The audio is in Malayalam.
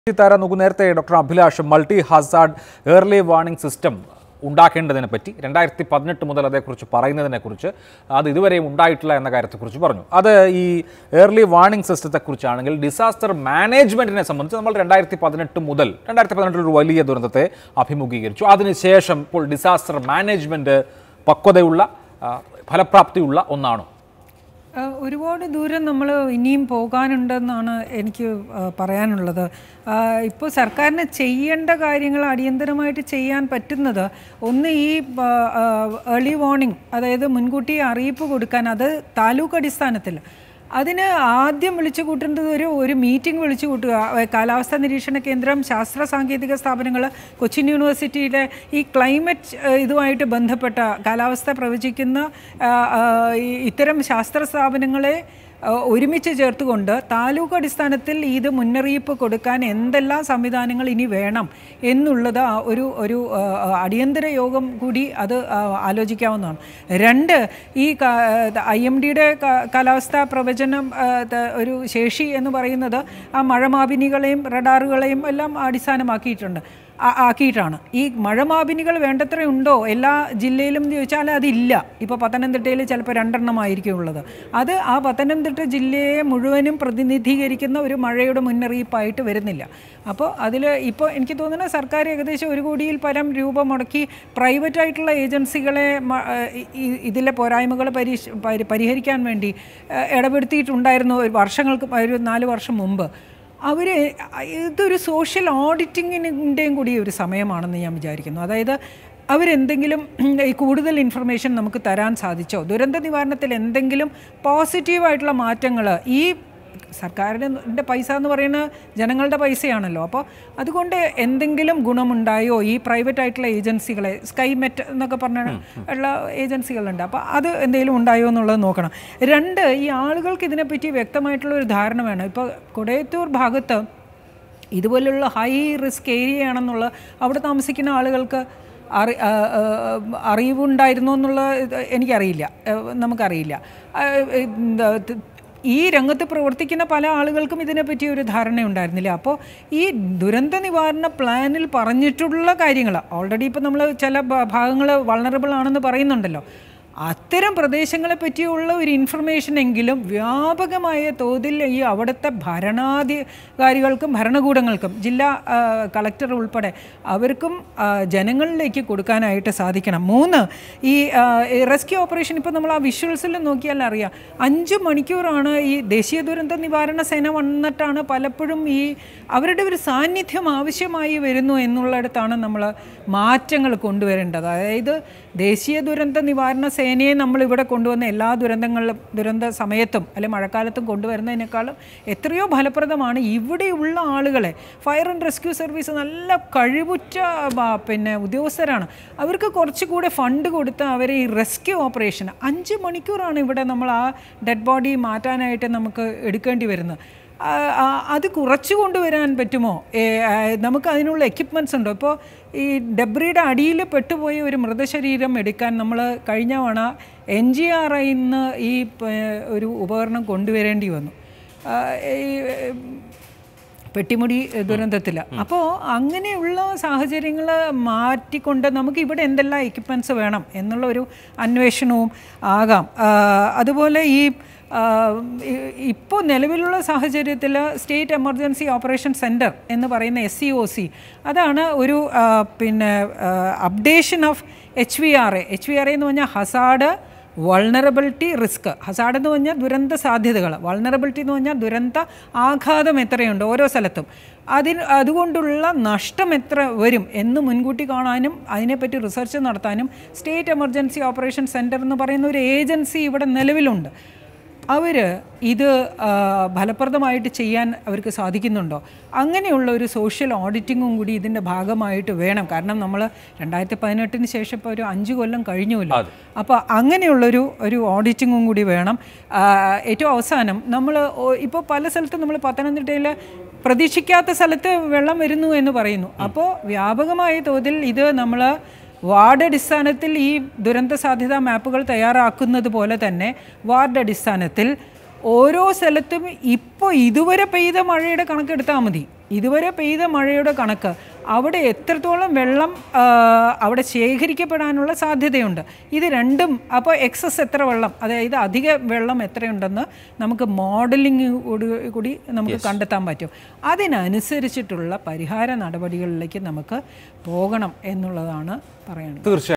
താര നോക്കൂ നേരത്തെ doctor Abhilash multi hazard early warning system ഉണ്ടാക്കേണ്ടതിനെ പറ്റി രണ്ടായിരത്തി പതിനെട്ട് മുതൽ അതേക്കുറിച്ച് പറയുന്നതിനെക്കുറിച്ച് അത് ഇതുവരെയും ഉണ്ടായിട്ടില്ല എന്ന കാര്യത്തെക്കുറിച്ച് പറഞ്ഞു അത് ഈ ഏർലി വാർണിംഗ് സിസ്റ്റത്തെക്കുറിച്ചാണെങ്കിൽ ഡിസാസ്റ്റർ മാനേജ്മെൻറ്റിനെ സംബന്ധിച്ച് നമ്മൾ രണ്ടായിരത്തി പതിനെട്ട് മുതൽ രണ്ടായിരത്തി പതിനെട്ടിൽ ഒരു വലിയ ദുരന്തത്തെ അഭിമുഖീകരിച്ചു അതിനുശേഷം ഇപ്പോൾ ഡിസാസ്റ്റർ മാനേജ്മെൻറ്റ് പക്വതയുള്ള ആ, ഫലപ്രാപ്തിയുള്ള ഒന്നാണോ ആ, ഒരുപാട് ദൂരം നമ്മൾ ഇനിയും പോകാനുണ്ടെന്നാണ് എനിക്ക് ആ, പറയാനുള്ളത് ഇപ്പോൾ സർക്കാരിന് ചെയ്യേണ്ട കാര്യങ്ങൾ അടിയന്തരമായിട്ട് ചെയ്യാൻ പറ്റുന്നത് ഒന്ന് ഈ ഏർലി വാർണിംഗ് അതായത് മുൻകൂട്ടി അറിയിപ്പ് കൊടുക്കാൻ അത് താലൂക്ക് അടിസ്ഥാനത്തിൽ അതിന് ആദ്യം വിളിച്ചു കൂട്ടേണ്ടത് ഒരു ഒരു മീറ്റിംഗ് വിളിച്ചു കൂട്ടുക ഏ, കാലാവസ്ഥാ നിരീക്ഷണ കേന്ദ്രം ശാസ്ത്ര സാങ്കേതിക സ്ഥാപനങ്ങൾ കൊച്ചിൻ യൂണിവേഴ്സിറ്റിയിലെ ഈ ക്ലൈമറ്റ് ഏ, ഇതുമായിട്ട് ബന്ധപ്പെട്ട കാലാവസ്ഥ പ്രവചിക്കുന്ന ആ, ആ, ഈ ഇത്തരം ശാസ്ത്ര സ്ഥാപനങ്ങളെ ആ, ഒരുമിച്ച് ചേർത്തുകൊണ്ട് താലൂക്ക് അടിസ്ഥാനത്തിൽ ഇത് മുന്നറിയിപ്പ് കൊടുക്കാൻ എന്തെല്ലാം സംവിധാനങ്ങൾ ഇനി വേണം എന്നുള്ളത് ആ ഒരു ഒരു ആ, ആ, അടിയന്തര യോഗം കൂടി അത് ആ, ആലോചിക്കാവുന്നതാണ് രണ്ട് ഈ ഐ എം ഡിയുടെ കാലാവസ്ഥാ പ്രവചനം ആ, ത- ഒരു ശേഷി എന്ന് പറയുന്നത് ആ മഴമാപിനികളെയും റഡാറുകളെയും എല്ലാം അടിസ്ഥാനമാക്കിയിട്ടുണ്ട് ആ- ആക്കിയിട്ടാണ് ഈ മഴമാപിനികൾ വേണ്ടത്ര ഉണ്ടോ എല്ലാ ജില്ലയിലും എന്ന് ചോദിച്ചാൽ അതില്ല ഇപ്പോൾ പത്തനംതിട്ടയിൽ ചിലപ്പോൾ രണ്ടെണ്ണമായിരിക്കും ഉള്ളത് അത് ആ പത്തനംതിട്ട ജില്ലയെ മുഴുവനും പ്രതിനിധീകരിക്കുന്ന ഒരു മഴയുടെ മുന്നറിയിപ്പായിട്ട് വരുന്നില്ല അപ്പോൾ അതിൽ ഇപ്പോൾ എനിക്ക് തോന്നുന്നത് സർക്കാർ ഏകദേശം ഒരു കോടിയിൽ പരം രൂപ മുടക്കി പ്രൈവറ്റ് ആയിട്ടുള്ള ഏജൻസികളെ മ- ഈ- ഈ- ഇതിലെ പോരായ്മകൾ പരീക്ഷ പരി- പരിഹരിക്കാൻ വേണ്ടി ഏഹ്, ഇടപെടുത്തിയിട്ടുണ്ടായിരുന്നു ഒരു വർഷങ്ങൾക്ക് ഒരു നാല് വർഷം മുമ്പ് അവർ ഇതൊരു സോഷ്യൽ ഓഡിറ്റിങ്ങിൻ്റെയും കൂടി ഒരു സമയമാണെന്ന് ഞാൻ വിചാരിക്കുന്നു അതായത് അവരെന്തെങ്കിലും ഈ കൂടുതൽ ഇൻഫർമേഷൻ നമുക്ക് തരാൻ സാധിച്ചോ ദുരന്ത നിവാരണത്തിൽ എന്തെങ്കിലും പോസിറ്റീവായിട്ടുള്ള മാറ്റങ്ങൾ ഈ സർക്കാരിൻ്റെ പൈസ എന്ന് പറയുന്നത് ജനങ്ങളുടെ പൈസയാണല്ലോ അപ്പോൾ അതുകൊണ്ട് എന്തെങ്കിലും ഗുണമുണ്ടായോ ഈ പ്രൈവറ്റ് ആയിട്ടുള്ള ഏജൻസികളെ സ്കൈ മെറ്റ് എന്നൊക്കെ പറഞ്ഞ ഉള്ള ഏജൻസികളുണ്ട് അപ്പോൾ അത് എന്തെങ്കിലും ഉണ്ടായോ എന്നുള്ളത് നോക്കണം രണ്ട് ഈ ആളുകൾക്ക് ഇതിനെപ്പറ്റി വ്യക്തമായിട്ടുള്ള ഒരു ധാരണ വേണം ഇപ്പോൾ കൊടയത്തൂർ ഭാഗത്ത് ഇതുപോലുള്ള ഹൈ റിസ്ക് ഏരിയ ആണെന്നുള്ള അവിടെ താമസിക്കുന്ന ആളുകൾക്ക് അറി ആ, ആ, അറിവുണ്ടായിരുന്നോ എന്നുള്ള ഇത് എനിക്കറിയില്ല ആ, നമുക്കറിയില്ല ആ, എന്താ, ത്- ഈ രംഗത്ത് പ്രവർത്തിക്കുന്ന പല ആളുകൾക്കും ഇതിനെപ്പറ്റി ഒരു ധാരണ ഉണ്ടായിരുന്നില്ല അപ്പോൾ ഈ ദുരന്ത നിവാരണ പ്ലാനിൽ പറഞ്ഞിട്ടുള്ള കാര്യങ്ങൾ ഓൾറെഡി ഇപ്പോൾ നമ്മൾ ചില ഭാഗങ്ങൾ വൾണറബിൾ ആണെന്ന് പറയുന്നുണ്ടല്ലോ അത്തരം പ്രദേശങ്ങളെ പറ്റിയുള്ള ഒരു ഇൻഫർമേഷൻ എങ്കിലും വ്യാപകമായ തോതിൽ ഈ അവിടുത്തെ ഭരണാധികാരികൾക്കും ഭരണകൂടങ്ങൾക്കും ജില്ലാ ആ, കളക്ടർ ഉൾപ്പെടെ അവർക്കും ആ, ജനങ്ങളിലേക്ക് കൊടുക്കാനായിട്ട് സാധിക്കണം മൂന്ന് ഈ ആ, ഈ റെസ്ക്യൂ ഓപ്പറേഷൻ ഇപ്പോൾ നമ്മൾ ആ വിഷ്വൽസിൽ നോക്കിയാൽ അറിയാം അഞ്ച് മണിക്കൂറാണ് ഈ ദേശീയ ദുരന്ത നിവാരണ സേന വന്നിട്ടാണ് പലപ്പോഴും ഈ അവരുടെ ഒരു സാന്നിധ്യം ആവശ്യമായി വരുന്നു എന്നുള്ളിടത്താണ് നമ്മൾ മാറ്റങ്ങൾ കൊണ്ടുവരേണ്ടത് അതായത് ദേശീയ ദുരന്ത നിവാരണ സേനയെ നമ്മൾ ഇവിടെ കൊണ്ടുവന്ന എല്ലാ ദുരന്തങ്ങളിലും ദുരന്ത സമയത്തും അല്ലെ മഴക്കാലത്തും കൊണ്ടുവരുന്നതിനേക്കാളും എത്രയോ ഫലപ്രദമാണ് ഇവിടെയുള്ള ആളുകളെ ഫയർ ആൻഡ് റെസ്ക്യൂ സർവീസ് നല്ല കഴിവുറ്റ ബ- പിന്നെ ഉദ്യോഗസ്ഥരാണ് അവർക്ക് കുറച്ചുകൂടെ ഫണ്ട് കൊടുത്ത് അവരെ ഈ റെസ്ക്യൂ ഓപ്പറേഷൻ അഞ്ച് മണിക്കൂറാണ് ഇവിടെ നമ്മൾ ആ ഡെഡ് ബോഡി മാറ്റാനായിട്ട് നമുക്ക് എടുക്കേണ്ടി വരുന്നത് ആ, ആ, അത് കുറച്ച് കൊണ്ടുവരാൻ പറ്റുമോ ഏ, ആ, നമുക്ക് അതിനുള്ള എക്യുപ്മെൻറ്റ്സ് ഉണ്ടോ ഇപ്പോൾ ഈ ഡെബ്രിയുടെ അടിയിൽ പെട്ടുപോയ ഒരു മൃതശരീരം എടുക്കാൻ നമ്മൾ കഴിഞ്ഞ തവണ എൻ ജി ആർ ഐന്ന് ഈ പ- ഒരു ഉപകരണം കൊണ്ടുവരേണ്ടി വന്നു ആ, ഈ പെട്ടിമുടി ദുരന്തത്തിൽ അപ്പോൾ അങ്ങനെയുള്ള സാഹചര്യങ്ങൾ മാറ്റിക്കൊണ്ട് നമുക്ക് ഇവിടെ എന്തെല്ലാം എക്യുപ്മെൻറ്റ്സ് വേണം എന്നുള്ള ഒരു അന്വേഷണവും ആകാം ആ, അതുപോലെ ഈ ഇപ്പോൾ നിലവിലുള്ള സാഹചര്യത്തിൽ സ്റ്റേറ്റ് എമർജൻസി ഓപ്പറേഷൻ സെൻറ്റർ എന്ന് പറയുന്ന എസ് സി ഒ സി അതാണ് ഒരു ആ, പിന്നെ updation of H V R A H V R A എന്ന് പറഞ്ഞാൽ ഹസാഡ് വൾണറബിലിറ്റി റിസ്ക് ഹസാഡ് എന്ന് പറഞ്ഞാൽ ദുരന്ത സാധ്യതകൾ വൾണറബിലിറ്റി എന്ന് പറഞ്ഞാൽ ദുരന്ത ആഘാതം എത്രയുണ്ട് ഓരോ സ്ഥലത്തും അതിന് അതുകൊണ്ടുള്ള നഷ്ടം എത്ര വരും എന്ന് മുൻകൂട്ടി കാണാനും അതിനെപ്പറ്റി റിസർച്ച് നടത്താനും സ്റ്റേറ്റ് എമർജൻസി ഓപ്പറേഷൻ സെൻറ്റർ എന്ന് പറയുന്ന ഒരു ഏജൻസി ഇവിടെ നിലവിലുണ്ട് അവർ ഇത് ആ, ഫലപ്രദമായിട്ട് ചെയ്യാൻ അവർക്ക് സാധിക്കുന്നുണ്ടോ അങ്ങനെയുള്ള ഒരു സോഷ്യൽ ഓഡിറ്റിങ്ങും കൂടി ഇതിൻ്റെ ഭാഗമായിട്ട് വേണം കാരണം നമ്മൾ രണ്ടായിരത്തി പതിനെട്ടിന് ശേഷം ഇപ്പോൾ ഒരു അഞ്ച് കൊല്ലം കഴിഞ്ഞുമല്ലോ അപ്പോൾ അങ്ങനെയുള്ളൊരു ഒരു ഓഡിറ്റിങ്ങും കൂടി വേണം ആ, ഏറ്റവും അവസാനം നമ്മൾ ഇപ്പോൾ പല സ്ഥലത്തും നമ്മൾ പത്തനംതിട്ടയിൽ പ്രതീക്ഷിക്കാത്ത സ്ഥലത്ത് വെള്ളം വരുന്നു എന്ന് പറയുന്നു അപ്പോൾ വ്യാപകമായ തോതിൽ ഇത് നമ്മൾ വാർഡ് അടിസ്ഥാനത്തിൽ ഈ ദുരന്ത സാധ്യതാ മാപ്പുകൾ തയ്യാറാക്കുന്നത് പോലെ തന്നെ വാർഡ് അടിസ്ഥാനത്തിൽ ഓരോ സ്ഥലത്തും ഇപ്പോൾ ഇതുവരെ പെയ്ത മഴയുടെ കണക്കെടുത്താൽ മതി ഇതുവരെ പെയ്ത മഴയുടെ കണക്ക് അവിടെ എത്രത്തോളം വെള്ളം ആ, അവിടെ ശേഖരിക്കപ്പെടാനുള്ള സാധ്യതയുണ്ട് ഇത് രണ്ടും അപ്പോൾ എക്സസ് എത്ര വെള്ളം അതായത് അധിക വെള്ളം എത്രയുണ്ടെന്ന് നമുക്ക് മോഡലിംഗ് കൂടി നമുക്ക് കണ്ടെത്താൻ പറ്റും അതിനനുസരിച്ചിട്ടുള്ള പരിഹാര നടപടികളിലേക്ക് നമുക്ക് പോകണം എന്നുള്ളതാണ് പറയുന്നത് തീർച്ചയായും